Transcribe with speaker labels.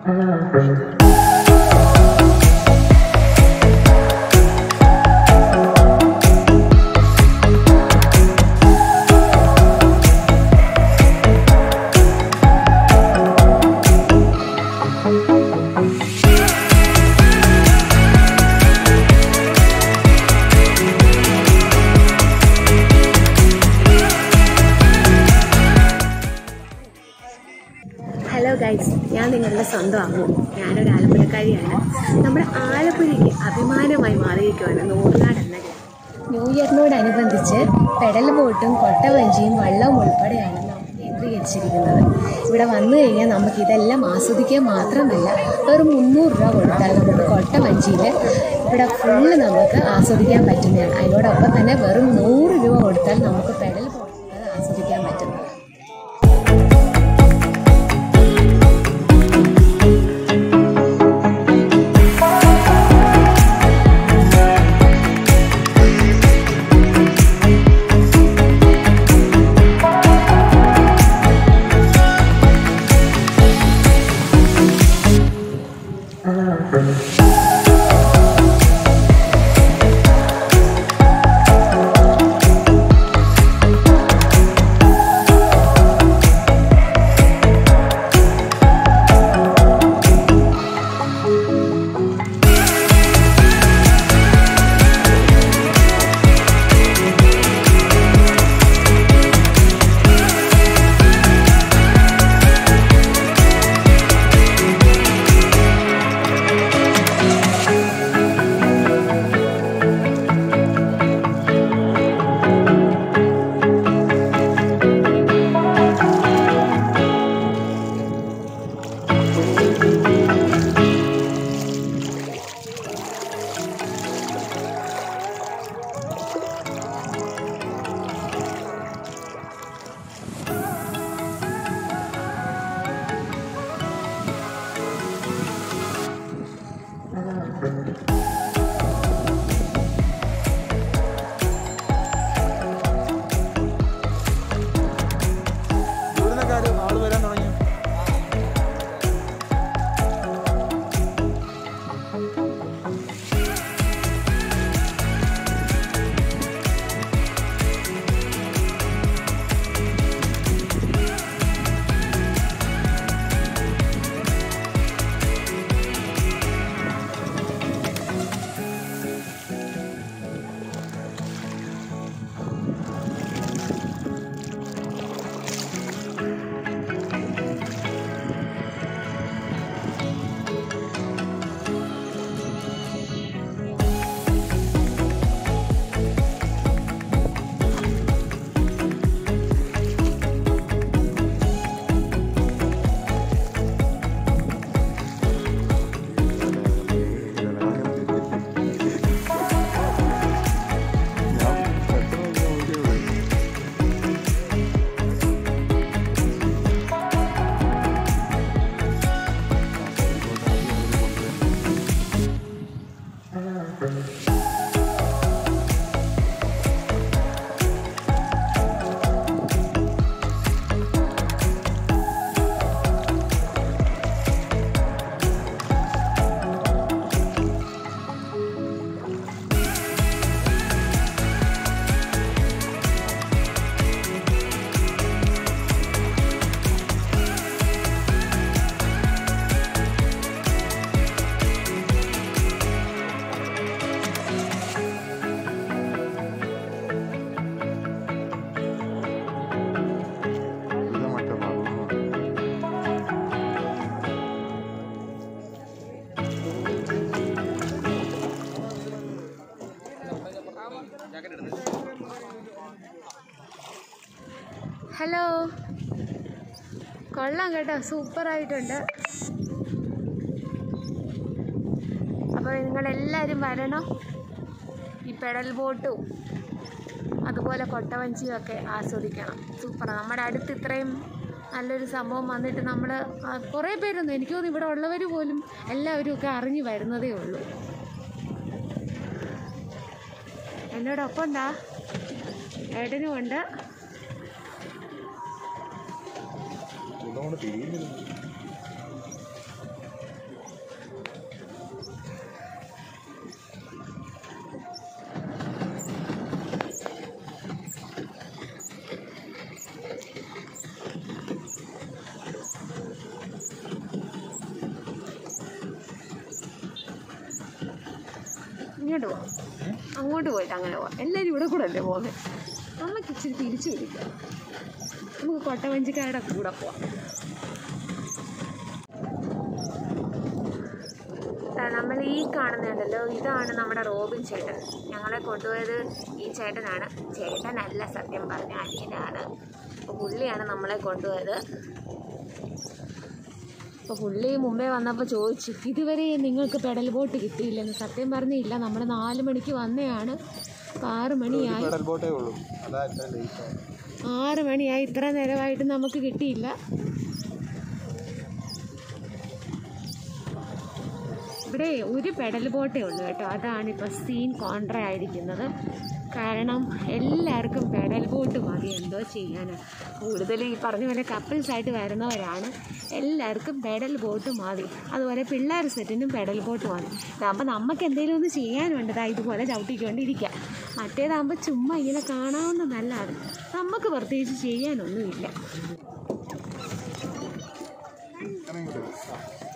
Speaker 1: Hello guys ഞാൻ നിങ്ങളുടെ സ്വന്തം അമ്മു ഞാനൊരു ആലപ്പുഴക്കാരിയാണ് നമ്മുടെ ആലപ്പുഴയ്ക്ക് അഭിമാനമായി മാറിയിരിക്കുകയാണ് നൂറിനാട് എന്ന ഗ്രാമം. ന്യൂ ഇയറിനോടനുബന്ധിച്ച് പെഡൽ ബോട്ടും കൊട്ടവഞ്ചിയും വള്ളവും ഉൾപ്പെടെയാണ് നാം കേന്ദ്രീകരിച്ചിരിക്കുന്നത് ഇവിടെ വന്നു കഴിഞ്ഞാൽ നമുക്ക് ഇതെല്ലാം ആസ്വദിക്കുക മാത്രമല്ല വെറും മുന്നൂറ് രൂപ കൊടുത്താൽ നമുക്ക് കൊട്ടവഞ്ചിയിൽ ഇവിടെ ഫുള്ള് നമുക്ക് ആസ്വദിക്കാൻ പറ്റുന്നതാണ് അതിനോടൊപ്പം തന്നെ വെറും നൂറ് രൂപ കൊടുത്താൽ നമുക്ക് പെഡൽ ബോട്ട് ആസ്വദിക്കാൻ പറ്റുന്നതാണ്
Speaker 2: ഇവിടുന്നൊക്കെ ആര് ആള് വരാൻ തുടങ്ങി
Speaker 1: ഹലോ കൊള്ളാം കേട്ടോ സൂപ്പറായിട്ടുണ്ട് അപ്പോൾ നിങ്ങളെല്ലാവരും വരണം ഈ പെഡൽ ബോട്ടും അതുപോലെ കൊട്ടവഞ്ചിയും ഒക്കെ ആസ്വദിക്കണം സൂപ്പറാണ് നമ്മുടെ അടുത്ത് ഇത്രയും നല്ലൊരു സംഭവം വന്നിട്ട് നമ്മൾ കുറേ പേരൊന്നും എനിക്ക് തോന്നുന്നു ഇവിടെ ഉള്ളവർ പോലും എല്ലാവരും ഒക്കെ അറിഞ്ഞു വരുന്നതേ ഉള്ളൂ എന്നോടൊപ്പം എന്താ ഏട്ടനും ഉണ്ട്
Speaker 2: ഇതുകൊണ്ട് തിരിയുന്നില്ല
Speaker 1: ഇങ്ങോട്ട് പോവാം അങ്ങോട്ട് പോയിട്ട് അങ്ങനെ പോവാം എല്ലാവരും ഇവിടെ കൂടെ അല്ലേ പോകുന്നത് നമുക്ക് ഇച്ചിരി തിരിച്ചു പിടിക്കാം നമുക്ക് കൊട്ടവഞ്ചിക്കാരുടെ കൂടെ പോവാം ആ, നമ്മൾ ഈ കാണുന്നുണ്ടല്ലോ ഇതാണ് നമ്മുടെ റോബിൻ ചേട്ടൻ ഞങ്ങളെ കൊണ്ടുപോയത് ഈ ചേട്ടനാണ് ചേട്ടനല്ല സത്യം പറഞ്ഞ അനിയനാണ് അപ്പോൾ പുള്ളിയാണ് നമ്മളെ കൊണ്ടുപോയത് അപ്പോൾ പുള്ളി മുമ്പേ വന്നപ്പോൾ ചോദിച്ചു ഇതുവരെ നിങ്ങൾക്ക് പെഡൽ ബോട്ട് കിട്ടിയില്ലെന്ന് സത്യം പറഞ്ഞില്ല നമ്മൾ നാല് മണിക്ക് വന്നതാണ് അപ്പോൾ ആറ് മണിയായി
Speaker 2: പെഡൽ ബോട്ടേ ഉള്ളൂ അതാ ഇത്ര ലേറ്റ്
Speaker 1: ആറ് മണിയായി ഇത്ര നേരമായിട്ട് നമുക്ക് കിട്ടിയില്ല ഇവിടെ ഒരു പെഡൽ ബോട്ടേ ഉള്ളൂ കേട്ടോ അതാണ് ഇപ്പോൾ സീൻ കോൺട്ര ആയിരിക്കുന്നത് കാരണം എല്ലാവർക്കും പെഡൽ ബോട്ട് മതി എന്തോ ചെയ്യാനാണ് കൂടുതൽ ഈ പറഞ്ഞ പോലെ കപ്പിൾസ് ആയിട്ട് വരുന്നവരാണ് എല്ലാവർക്കും പെഡൽ ബോട്ട് മതി അതുപോലെ പിള്ളേർ സെറ്റിനും പെഡൽ ബോട്ട് മതി ഇതാകുമ്പോൾ നമുക്ക് എന്തെങ്കിലും ഒന്ന് ചെയ്യാനുണ്ട് ദാ ഇതുപോലെ ചവിട്ടിക്കൊണ്ടിരിക്കാം മറ്റേതാകുമ്പോൾ ചുമ്മാ ഇങ്ങനെ കാണാവുന്നതല്ലാതെ നമുക്ക് പ്രത്യേകിച്ച് ചെയ്യാനൊന്നുമില്ല
Speaker 2: ഇറങ്ങിയിട്ട്